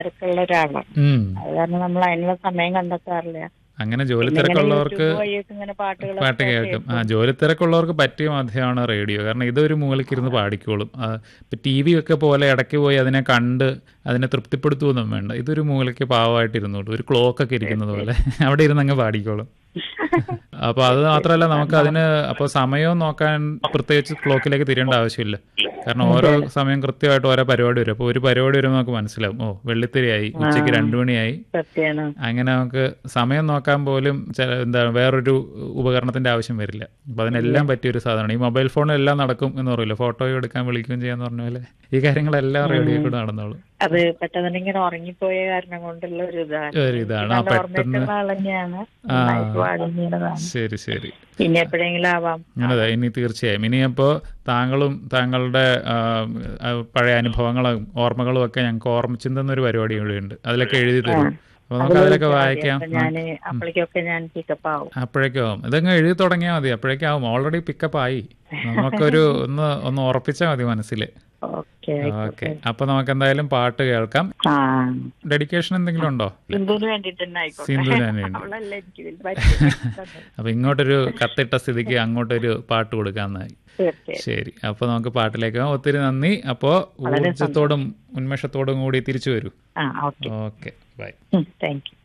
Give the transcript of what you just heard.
തിരക്കുള്ള ഒരാളാണ് ഉം. അത് കാരണം നമ്മൾ അതിനുള്ള സമയം കണ്ടെത്താറില്ല അങ്ങനെ ജോലി പിന്നെ ഇങ്ങനെ തിരക്കുള്ളവർക്ക് യൂട്യൂബ് വഴിയൊക്കെ ഇങ്ങനെ പാട്ടുകൾ പാട്ട് കേൾക്കും ആ ജോലി തിരക്കുള്ളവർക്ക് പറ്റിയ മാധ്യമമാണ് റേഡിയോ കാരണം ഇതൊരു മൂലക്കിരുന്ന് പാടിക്കോളും ആ, ഇപ്പൊ ടി വി ഒക്കെ പോലെ ഇടയ്ക്ക് പോയി അതിനെ കണ്ട് അതിനെ തൃപ്തിപ്പെടുത്തുകയൊന്നും വേണ്ട ഇതൊരു മൂലയ്ക്ക് പാവമായിട്ടിരുന്നോളൂ ഒരു ക്ലോക്ക് ഒക്കെ ഇരിക്കുന്നത് പോലെ അവിടെ ഇരുന്ന് അങ്ങ് പാടിക്കോളും അപ്പൊ അത് മാത്രമല്ല നമുക്ക് അതിന് അപ്പൊ സമയവും നോക്കാൻ പ്രത്യേകിച്ച് ക്ലോക്കിലേക്ക് തിരിയേണ്ട ആവശ്യമില്ല കാരണം ഓരോ സമയം കൃത്യമായിട്ട് ഓരോ പരിപാടി വരും അപ്പോൾ ഒരു പരിപാടി വരുമ്പോൾ നമുക്ക് മനസ്സിലാവും ഓ വെള്ളിത്തിരിയായി ഉച്ചയ്ക്ക് രണ്ടു മണിയായി സത്യമാണ് അങ്ങനെ നമുക്ക് സമയം നോക്കാൻ പോലും ചില എന്താ വേറൊരു ഉപകരണത്തിന്റെ ആവശ്യം വരില്ല അപ്പൊ അതിനെല്ലാം പറ്റിയ ഒരു സാധനമാണ് ഈ മൊബൈൽ ഫോണിൽ എല്ലാം നടക്കും എന്ന് പറയില്ല ഫോട്ടോ എടുക്കാൻ വിളിക്കുകയും ചെയ്യാന്ന് പറഞ്ഞ പോലെ ഈ കാര്യങ്ങളെല്ലാം റേഡിയോ കൂടെ നടന്നോളൂ അത് പെട്ടെന്ന് ഇങ്ങനെ ഉറങ്ങിപ്പോയ കാരണം കൊണ്ടുള്ള ഒരു ഇതാണ് ഒരു ഇതാണ് ആ നല്ല പെട്ടെന്ന് ഓർമ്മയ്ക്കുള്ള ആൾ തന്നെയാണ് ആ. നന്നായിട്ട് പാടുന്നതാണ് ശരി ശരി പിന്നെ എപ്പോഴെങ്കിലും ആവാം അതെ ഇനി തീർച്ചയായും ഇനി അപ്പോൾ താങ്കളും താങ്കളുടെ ആ, ആ, പഴയ അനുഭവങ്ങളും ഓർമ്മകളും ഒക്കെ ഞങ്ങൾക്ക് ഓർമ്മിച്ചിന്തുന്ന ഒരു പരിപാടി കൂടിയുണ്ട് അതിലൊക്കെ എഴുതി തരും അപ്പോൾ നമുക്ക് അതിലൊക്കെ വായിക്കാം അപ്പൊ ഞാന് അപ്പോഴേക്കൊക്കെ ഞാൻ പിക്കപ്പ് ആവും അപ്പോഴേക്കും ആവും ഇതങ്ങ് എഴുതി തുടങ്ങിയാൽ മതി അപ്പോഴേക്കും ആവും ഓൾറെഡി പിക്കപ്പ് ആയി നമുക്കൊരു ഒന്ന് ഒന്ന് ഉറപ്പിച്ചാൽ മതി മനസ്സിൽ ഓക്കെ ഓക്കെ അപ്പൊ നമുക്ക് എന്തായാലും പാട്ട് കേൾക്കാം ആ ഡെഡിക്കേഷൻ എന്തെങ്കിലും ഉണ്ടോ സിന്ധുവിന് വേണ്ടിട്ട് തന്നെ ആയിക്കോട്ടെ സിന്ധുവിന് തന്നെ ഉണ്ട്. അവളല്ല എനിക്ക് ഇതിൽ പറ്റിയത്. അപ്പൊ ഇങ്ങോട്ടൊരു കത്തിട്ട സ്ഥിതിക്ക് അങ്ങോട്ടൊരു പാട്ട് കൊടുക്കാന്നായി തീർച്ചയായും ശരി അപ്പൊ നമുക്ക് പാട്ടിലേക്ക് പോകാം ഒത്തിരി നന്ദി അപ്പോ ഊർജത്തോടും ഉന്മേഷത്തോടും കൂടി തിരിച്ചു വരൂ ആ okay okay bye thank U